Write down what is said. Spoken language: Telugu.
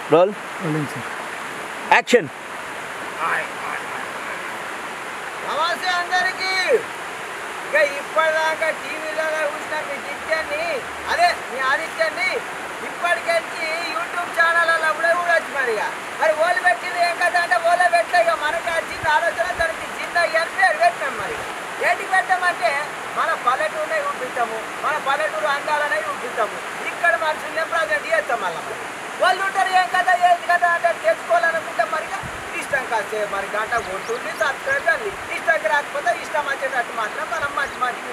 రోల్ రోలింగ్ సార్ యాక్షన్ నమస్తే అందరికి ఇక ఇప్పటిదాకా టీవీలలో చూసిన మీ దిత్యాన్ని అదే మీ ఆదిత్యాన్ని ఇప్పటికెళ్ళి యూట్యూబ్ ఛానళ్ళలో కూడా చూడొచ్చు మరి ఇక మరి ఓళ్ళు పెట్టింది ఏం కదా అంటే ఓలో పెట్టలే ఇక మనకి ఆ చిన్న ఆలోచన దానికి చిన్న అని పేరు పెట్టినాం మరి ఏంటి పెట్టామంటే మన పల్లెటూరునే చూపిస్తాము మన పల్లెటూరు అందాలనే చూపిస్తాము ఇక్కడ మనుషుల్ని ప్రజెంట్ చేస్తాం మళ్ళీ మరి వాళ్ళు ఉంటారు ఏం కదా ఏంటి కదా అంటే తెచ్చుకోవాలనుకుంటే మరి ఇక ఇష్టం కాస్తే మరి గంట కొట్టుంది సబ్స్క్రైబ్ చేయాలి ఇష్టంకి రాకపోతే ఇష్టం వచ్చేటట్టు మాత్రం మనం మంచి మంచి